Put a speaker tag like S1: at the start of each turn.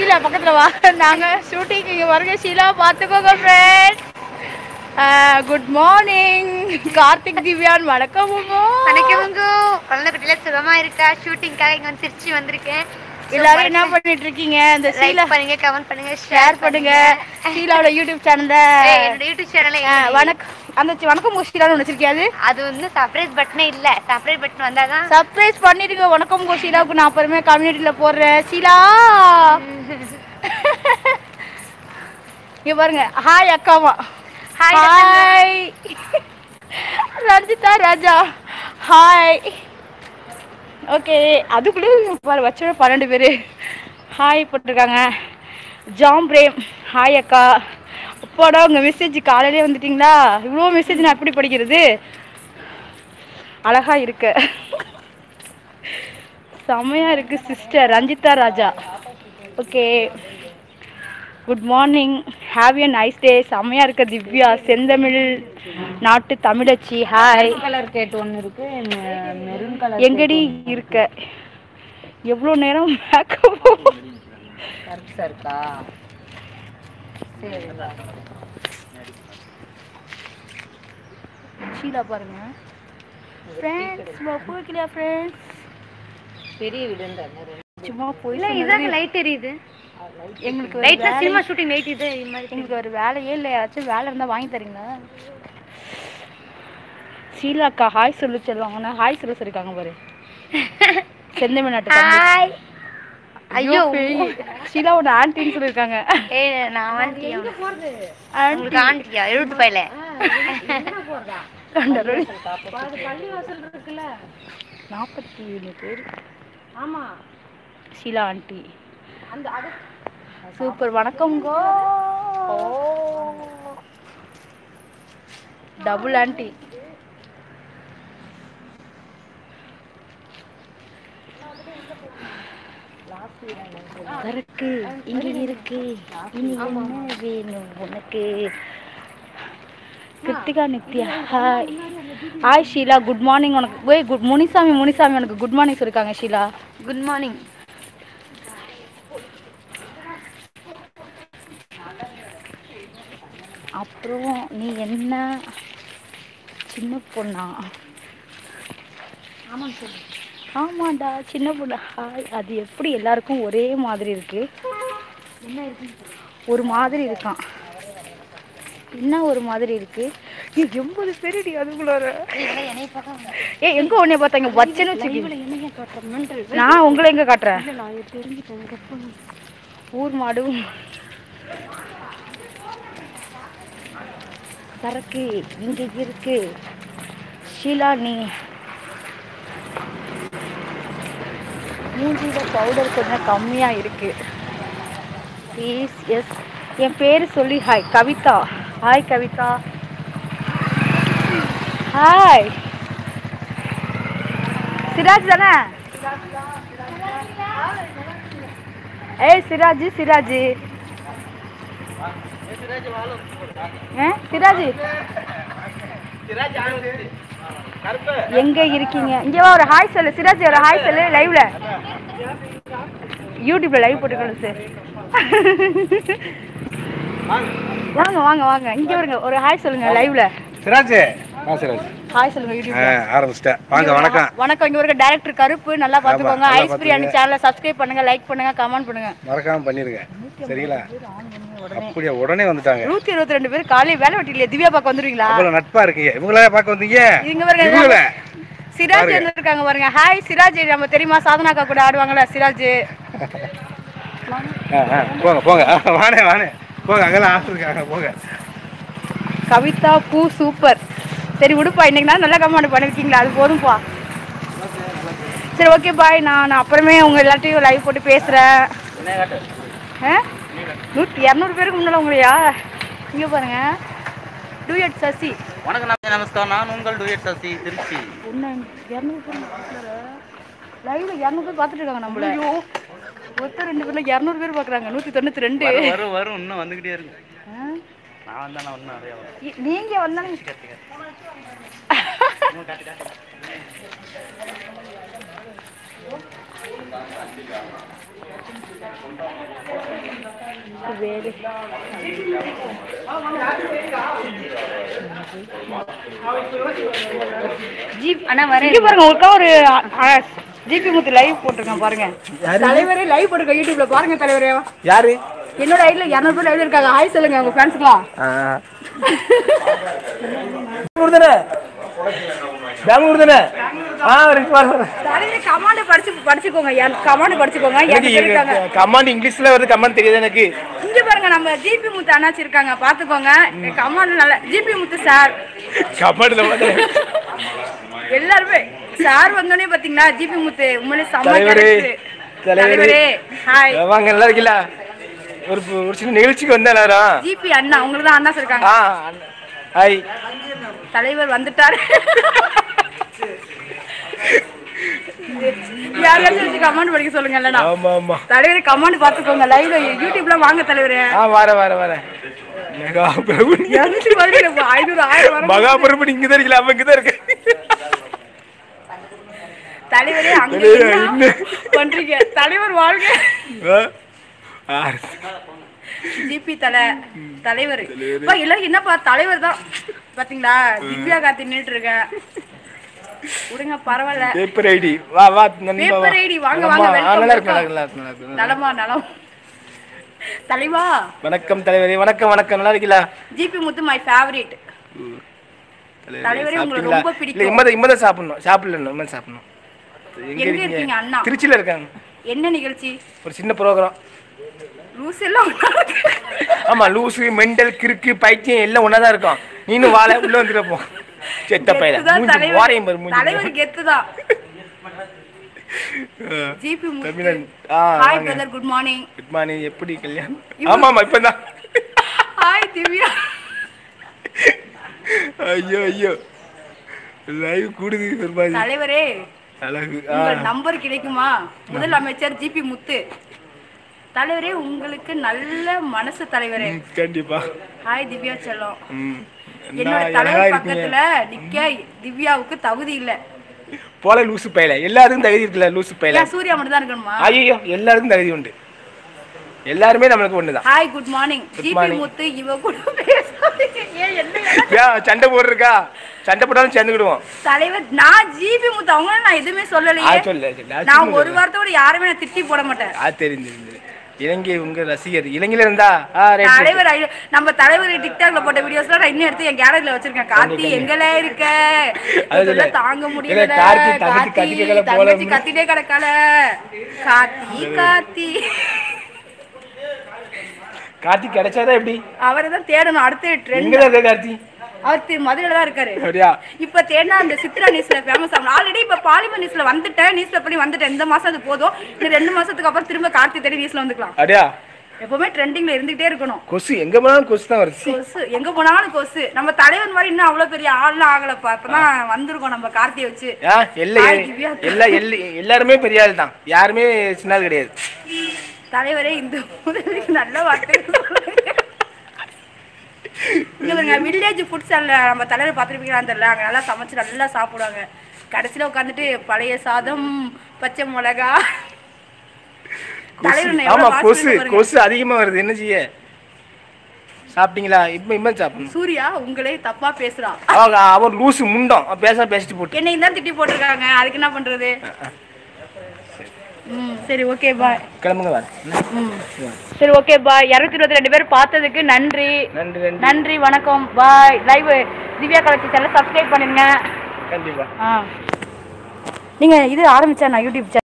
S1: ஷீலா பக்கத்துல வா நாங்க ஷூட்டிங் இங்க வருங்க ஷீலா பாத்துக்கோங்க friends good morning Karthik Divyan வணக்கம் உங்கோ.
S2: வணக்கமுங்க குழந்தை குட்டில சுகமா இருக்கா ஷூட்டிங்காக இங்க வந்து திருச்சி வந்திருக்கேன்
S1: எல்லாரும் என்ன பண்ணிட்டு இருக்கீங்க இந்த ஷீலா
S2: லைக் பண்ணுங்க கமெண்ட் பண்ணுங்க
S1: ஷேர் பண்ணுங்க ஷீலாவோட யூடியூப் சேனல்ல
S2: ஏய், என்னோட யூடியூப் சேனல்ல
S1: வணக்கம் அந்த சி- வணக்கம் உங்க ஷீலான்னு ஒன்று வச்சிருக்கியாது
S2: அது வந்து செப்பரேட் பட்டனே இல்ல செப்பரேட் பட்டன் வந்தாதான்
S1: சர்ப்ரைஸ் பண்ணிடுங்க வணக்கம் உங்க ஷீலாவுக்கு நான் அப்புறமே கம்யூனிட்டியில போடுறேன் ஷீலா இங்க பாருங்க ஹாய் அக்காமா
S2: Hi,
S1: hi Ranjitha Raja hi okay அதுக்குள்ளே பாரு வச்ச பன்னெண்டு பேர் ஹாய் போட்டிருக்காங்க ஜாம் பிரேம் ஹாய் அக்கா அப்பாடா உங்கள் மெசேஜ் காலையிலே வந்துட்டீங்களா இவ்வளோ மெசேஜ் நான் எப்படி படிக்கிறது அழகா இருக்க செம்மையா இருக்கு sister Ranjitha Raja okay good morning have a nice day செம்மையா இருக்க திவ்யா செந்தமிழ் நாட்டு தமிழச்சி ஹாய்
S3: கலர் கேட் ஒன்று இருக்கு மெரூன் கலர்
S1: எங்கடி இருக்க எவ்வளோ நேரம் மேக்கப்
S3: கருப்பு இருக்கா சரி
S1: ஷீலா பாருங்க ஃப்ரெண்ட்ஸ் போய்க்கலையா ஃப்ரெண்ட்ஸ்
S3: பெரிய வீடுன்ற
S1: சும்மா போய்
S2: இல்ல இதாங்க லைட் எரியுது
S1: எங்களுக்கு ஒரு
S2: லைட்ல
S1: வேலை-
S2: சினிமா ஷூட்டிங் லைட் இது இது மாதிரி
S1: எங்களுக்கு ஒரு வேலையே இல்லை யாராச்சும் வேலை இருந்தால் வாங்கி தரீங்களா ஷீலாக்கா ஹாய் சொல்லு சொல்லுவாங்கன்னா ஹாய் சொல்ல சொல்லிருக்காங்க பாரு செந்தமிழ் நாட்டு தம்பி.
S2: ஹாய் ஐயோ
S1: ஐயோ ஷீலா உன்னை ஆன்ட்டின்னு சொல்லியிருக்காங்க
S2: ஏய் நான் ஆண்டியா
S1: ஆன்ட்டி
S2: உங்களுக்கு ஆண்டியா எழுபத்து பையில
S1: கண்டரோடி
S3: பள்ளிவாசல் இருக்குல்ல
S1: நாற்பத்தி ஏழு பேர்
S3: ஆமா
S1: ஷீலா ஆண்டி
S3: அந்த அது
S1: சூப்பர் வணக்கம்கோ டபுள் ஆண்டி இருக்கு இங்க இருக்கு இனி என்ன வேணும் உனக்கு Kiruthika Nithya hi hi Sheela good morning உனக்கு ஓய் குட் முனிசாமி முனிசாமி உனக்கு குட் மார்னிங் சொல்லிருக்காங்க ஷீலா
S2: குட் மார்னிங்
S1: அப்புறம் நீ என்ன சின்ன பொண்ணா
S3: ஆமாம் சொல்லு
S1: ஆமாண்டா சின்ன பொண்ணு ஹாய் அது எப்படி எல்லாருக்கும் ஒரே மாதிரி இருக்கு
S3: என்ன இருக்குன்னு
S1: ஒரு மாதிரி இருக்கான் என்ன ஒரு மாதிரி இருக்கு ஏ எண்பது பேருடி அதுக்குள்ளார
S2: என்னை பார்த்தா
S1: ஏ எங்க உன்னைய பார்த்தாங்க வச்சேன்னு வச்சுக்க
S3: என்னைய காட்டுறேன்
S1: நான் உங்களை எங்க காட்டுறேன்
S3: நான் தெரிஞ்சுட்டேன் கற்பனை
S1: ஊர் மாடும் சரக்கு இங்க இருக்கு ஷீலா நீ மூஞ்சியில பவுடர் கொஞ்சம் கம்மியா இருக்கு ப்ளீஸ் எஸ் என் பேர் சொல்லி hi Kavitha hi Kavitha hi Siraj தானே ஏய் சிராஜ் சிராஜ் ஏ சிராஜ் எங்க இருக்கீங்க இங்க வா ஒரு ஹாய் சொல்லு சிராஜ் ஒரு ஹாய் சொல்லு லைவ்ல யூடியூப்ல லைவ் போட்டுக்கணும் சார் வாங்க வாங்க வாங்க இங்க வருங்க ஒரு ஹாய் சொல்லுங்க லைவ்ல
S4: சிராஜ் ஆ சிராஜ்
S1: ஹாய் சொல்லுங்க
S4: ஆ
S1: யூடியூப்ல
S4: ஆரம்பிச்சிட்டேன் வாங்க வணக்கம்
S1: வணக்கம் இங்க ஒரு டைரக்டர் கருப்பு நல்லா பாத்துக்கோங்க
S4: நல்லா
S1: ஐஸ் பிரியாணி சேனலை சப்ஸ்கிரைப் பண்ணுங்க லைக் பண்ணுங்க கமெண்ட் பண்ணுங்க
S4: மறக்காம பண்ணிருங்க சரிங்களா அப்படியே உடனே வந்துட்டாங்க
S1: நூத்தி இருபத்தி ரெண்டு பேர் காலையில வேலை வெட்டிலையே திவ்யா பார்க்க வந்துருவீங்களா
S4: அவ்வளவு நட்பா இருக்கீங்க இவங்கள பார்க்க வந்தீங்க
S1: இங்க பாருங்க
S4: இவங்கள
S1: சிராஜ்
S4: பாருங்க.
S1: வந்திருக்காங்க பாருங்க ஹாய் சிராஜ் நம்ம தெரியுமா சாதனாக்கா கூட ஆடுவாங்கல்ல சிராஜ்
S4: ஆ, ஆ, போங்க போங்க ஆ, வாணே வாணே போங்க அங்கெல்லாம் ஆசை இருக்காங்க போங்க
S1: கவிதா பூ சூப்பர் சரி விடுப்பா இன்னைக்கு நான் நல்லா கமெண்ட் பண்ணிருக்கீங்களா அது போதும்ப்பா சரி ஓகே பாய் நான் நான் அப்புறமே உங்க எல்லாத்தையும் லைவ் போட்டு பேசுறேன் ஆ? நூற்றி இரநூறு பேருக்கு முன்னால உங்களையா இங்க பாருங்க டூயட் சசி
S5: வணக்கம் நமஸ்தே, நமஸ்காரம் நான் உங்கள் டூயட் சசி திருச்சி
S1: ஒன்று இரநூறு பேர் லைவ்ல இரநூறு பேர் பார்த்துட்டு இருக்காங்க நம்மள ஒருத்தர் ரெண்டு பேர்ல இரநூறு பேர் பார்க்குறாங்க நூற்றி தொண்ணூற்றி ரெண்டு
S5: வரும் வரும் வரும் இன்னும் வந்துகிட்டே இருக்கு
S1: ஆ?
S5: நான் வந்தா நான் இன்னும் நிறைய வரும்
S1: இ- நீங்க வந்தாங்க வேறு
S3: ஜீப் அண்ணா வர
S1: இங்க பாருங்க உங்களுக்கா ஒரு ஜிபி முத்து லைவ் போட்டிருக்கேன் பாருங்க தலைவரே லைவ் போட்டிருக்கேன் யூடியூப்ல பாருங்க தலைவரே
S4: யாரு
S1: என்னோட ஐடியில இரநூறு பேர் லைவ் இருக்காங்க ஹாய் சொல்லுங்க உங்க ஃப்ரெண்ட்ஸ்க்குலாம்
S4: பெங்களூர் தானே பெங்களூர் தானே ஆ ரைட் வர வர
S1: தலைவரே கமாண்ட் படிச்சு படிச்சுக்கோங்க கமாண்ட் படிச்சுக்கோங்க எனக்கு பேர் இருக்காங்க
S4: கமாண்ட் இங்கிலீஷ்ல வருது கமாண்ட் தெரியாது எனக்கு
S1: இங்க பாருங்க நம்ம ஜிபி முத்து அண்ணாச்சி இருக்காங்க பாத்துக்கோங்க கமாண்ட் நல்ல ஜிபி முத்து சார்
S4: கமாண்ட்ல
S1: எல்லாருமே சார் வந்தோடனே பாத்தீங்களா ஜிபி முத்து உண்மையிலே செம்ம
S4: தலைவரே,
S1: character.
S4: தலைவரே.
S1: தலைவரே ஹாய்
S4: வாங்க நல்லா இருக்கீங்களா ஒரு ஒரு சின்ன நிகழ்ச்சிக்கு வந்தேன் எல்லாரும்
S1: ஜிபி அண்ணா உங்களுக்கு தான் அண்ணா இருக்காங்க
S4: ஆ ஹாய்
S1: தலைவர் வந்துட்டாரு யாராச்சும் வச்சு கமெண்ட் படிக்க சொல்லுங்க இல்லைனா
S4: ஆமா ஆமா
S1: தலைவரே கமெண்ட் பாத்துக்கோங்க லைவ்ல யூடியூப்ல வாங்க தலைவரே
S4: ஆ வர வர வர மெகா பிரபு
S1: இரநூத்தி பதினேழு ஐநூறு ஆயிரம் வர
S4: மகா பிரபு இங்க தான் இருக்கல அவன் இங்க தான் இருக்கு
S1: தலைவரே அங்க
S4: தலைவரே,
S1: என்ன
S4: இன்னும்.
S1: பண்றீங்க தலைவர் வாழ்க
S4: ஆ, ஆ,
S1: ஜிபி தலை தலைவர் அப்பா, எல்லாரும் என்னப்பா தலைவர் தான் பாத்தீங்களா திவ்யா கார்த்தி நின்னுட்டு இருக்கேன் விடுங்க பரவாயில்ல
S4: பேப்பர் ஐடி வா வா நண்பா, வா.
S1: பேப்பர் ஐடி வாங்க
S4: ஆமா,
S1: வாங்க
S4: ஆ, நல்லா
S1: வெல்கம்
S4: இருக்கு நல்லா இருக்கு நல்லா இருக்கு, நல்லா இருக்கு
S1: நலமா நலம் தலைவா
S4: வணக்கம் தலைவரே வணக்கம் வணக்கம் நல்லா இருக்கீங்களா
S1: ஜிபி முத்து மை ஃபேவரட் தலைவரே, உங்களை
S4: சாப்பிட்டீங்களா?
S1: ரொம்ப பிடிக்கும்.
S4: இல்ல இம்மதான் இம்மதான் சாப்பிடணும் சாப்பிடல இம்மதான் சாப்பிடணும் எங்க
S1: எங்க இருக்கீங்க,
S4: இருக்கீங்க
S1: அண்ணா?
S4: திருச்சியில இருக்காங்க
S1: என்ன நிகழ்ச்சி
S4: ஒரு சின்ன ப்ரோக்ராம்
S1: லூஸ் எல்லாம்
S4: ஆமா லூசு மெண்டல் கிறுக்கு பைத்தியம் எல்லாம் ஒண்ணாதான் இருக்கும் நீனும் வாழ உள்ள வந்துட்டு போ செத்த பையல
S1: கெத்துதான்
S4: மூஞ்சி
S1: தலைவர்.
S4: வாரையும் பாரு மூஞ்சி
S1: தலைவர் கெத்துதான் ஜிபி முத்து
S4: தமிழன் ஆ
S1: hi brother good morning
S4: good morning எப்படி கல்யாணம்
S1: இவ-
S4: ஆமா ஆமா இப்பதான்
S1: ஹாய் திவ்யா
S4: ஐயோ ஐயோ லைவ் கூடுது பெருமாள்
S1: தலைவரே
S4: அழகு ஆ
S1: உங்கள் நம்பர் கிடைக்குமா முதலமைச்சர் ஜிபி முத்து தலைவரே உங்களுக்கு நல்ல மனசு தலைவரே
S4: ம், கண்டிப்பா
S1: ஹாய் திவ்யா செல்லம்
S4: ம்
S1: என்னோட
S4: என்ன அழகா
S1: தலைவர்
S4: இருக்கீங்க
S1: பக்கத்துல நிக்க திவ்யாவுக்கு தகுதி இல்ல
S4: போல லூசு பையல எல்லாருக்கும் தகுதி இருக்குல்ல லூசு பையல
S1: ஏன் சூர்யா மட்டும் தான் இருக்கணுமா
S4: ஐயோ எல்லாருக்கும் தகுதி உண்டு எல்லாருமே நம்மளுக்கு ஒண்ணுதான்
S1: hi good morning GP
S4: morning.
S1: Muthu இவ கூட பேசாதீங்க ஏன் என்ன
S4: ஏன் சண்டை போடுறக்கா சண்டை போட்டாலும் சேர்ந்துக்கிடுவோம்
S1: தலைவர் நான் ஜிபி முத்து அவங்க நான் எதுவுமே
S4: ஆ
S1: சொல்லலையே
S4: சொல்ல சொல்ல
S1: நான் ஒரு வார்த்தையோட யாருமே நான் திட்டி போட மாட்டேன்
S4: ஆ தெரியும் தெரியும் தெரியும். இலங்கை உங்க ரசிகர் இலங்கையில இருந்தா ஆ ரைட்
S1: தலைவர் ஐ- நம்ம தலைவர் டிக்டாக்ல போட்ட வீடியோஸ்லாம் நான் இன்னும் எடுத்து என் கேலரியில வச்சிருக்கேன் கார்த்தி எங்கல இருக்க
S4: அது
S1: இதெல்லாம்
S4: இல்ல.
S1: தாங்க
S4: இல்ல,
S1: முடியல
S4: கார்த்தி தங்கச்சி
S1: கார்த்தி
S4: கத்திக்கல போல
S1: தங்கச்சி
S4: இருந்து.
S1: கத்திட்டே கிடக்கல கார்த்தி கார்த்தி
S4: கார்த்திக் கிடைச்சாதான் எப்படி
S1: அவரை தான் தேடணும் அடுத்து ட்ரெண்ட்
S4: எங்கதான் இருக்க கார்த்தி
S1: அவர் திரு மதுரையில தான் இருக்காரு
S4: அப்படியா
S1: இப்ப தேடினா அந்த சித்ரா நியூஸ்ல ஃபேமஸ் ஆகணும் ஆல்ரெடி இப்ப பாலிமர் நியூஸ்ல வந்துட்டேன் நியூஸ்ல பண்ணி வந்துட்டேன் இந்த மாசம் அது போதும் இன்னும் ரெண்டு மாசத்துக்கு அப்புறம் திரும்ப கார்த்தி தேடி நியூஸ்ல வந்துக்கலாம்
S4: அப்படியா
S1: எப்பவுமே ட்ரெண்டிங்ல இருந்துகிட்டே இருக்கணும்
S4: கொசு எங்க போனாலும் கொசு தான் வருது
S1: கொசு எங்க போனாலும் கொசு நம்ம தலைவன் மாதிரி இன்னும் அவ்வளவு பெரிய ஆள்லாம் ஆகலப்பா இப்பதான் வந்திருக்கோம் நம்ம கார்த்தியை வச்சு
S4: ஆ எல்லா
S1: Hi, திவ்யா.
S4: எல்லா எல்லா எல்லாருமே பெரிய ஆள் தான் யாருமே சின்ன ஆள் கிடையாது
S1: தலைவரே இந்த முதலுக்கு நல்ல வார்த்தை சொல்லுங்க. இங்க பாருங்க வில்லேஜ் ஃபுட் ஸ்டால்ல நம்ம தலைவர் பார்த்துருப்பீங்களான்னு தெரியல அங்க நல்லா சமைச்சு நல்லா சாப்பிடுவாங்க கடைசியில உட்காந்துட்டு பழைய சாதம் பச்சை மிளகா தலைவர் என்னை
S4: ஆமா
S1: எவ்வளவு வாசனை
S4: கொசு
S1: பாருங்க.
S4: கொசு அதிகமா வருது என்ன செய்ய சாப்பிட்டீங்களா இப்ப இப்ப சாப்பிடணும்
S1: சூர்யா உங்களே தப்பா பேசுறான்
S4: அவங்க அவர் லூசு முண்டம் அவன் பேச பேசிட்டு போட்டு
S1: என்னை தான் திட்டி போட்டிருக்காங்க அதுக்கு என்ன பண்றது ம் சரி ஓகே பாய்
S4: கிளம்புங்க வர
S1: ம் சரி ஓகே பாய் இரநூத்தி இருபத்தி ரெண்டு பேர் பார்த்ததுக்கு நன்றி
S4: நன்றி நன்றி
S1: நன்றி வணக்கம் bye live Divya collection channel subscribe பண்ணுங்க
S4: கண்டிப்பா
S1: ஆ நீங்க இது ஆரம்பிச்சா நான் யூடியூப் சேனல்